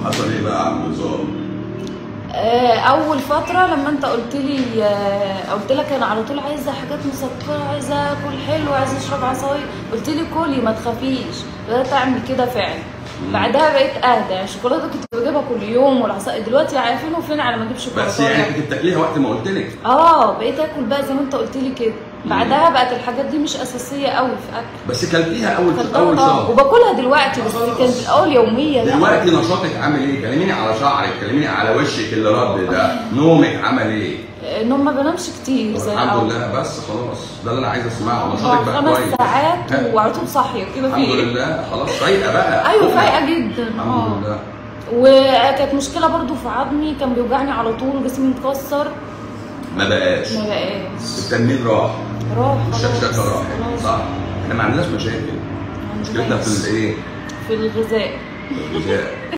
حصل ايه بقى يا عم نظام؟ آه، اول فتره لما انت قلت لي آه، قلت لك انا على طول عايزه حاجات مسكره عايزه اكل حلو عايزه اشرب عصاير قلت لي كلي ما تخافيش بدات اعمل كده فعلا بعدها بقيت اهدى الشوكولاته كنت بجيبها كل يوم والعصاير دلوقتي عارفين وفين على ما اجيب بس شوكولاته يعني كنت بتاكليها وقت ما قلت لك اه بقيت اكل بقى زي ما انت قلت لي كده بعدها بقت الحاجات دي مش اساسيه قوي في اكل بس كلتيها اول كانت اول آه، شهر وباكلها دلوقتي بس خلاص. كانت الاول يوميه بقى دلوقتي نشاطك عامل ايه؟ كلميني على شعرك، كلميني على وشك اللي رد ده، نومك عمل ايه؟ انهم ما بنامش كتير زي الحمد الأول. لله بس خلاص ده اللي انا عايز اسمعه آه، نشاطك بقى خمس كويس ساعات ها؟ وعلى طول صاحيه كده في الحمد ايه لله خلاص فايقه بقى ايوه فوقنا. فايقه جدا الحمد اه لله وكانت مشكله برضو في عظمي كان بيوجعني على طول جسمي متكسر ما بقاش ما بقاش التنميل راح راح خلاص الشكشكه راحت خلاص. صح احنا ما عندناش مشاكل ما مشكلتنا في عندناش. الايه؟ في الغذاء في الغذاء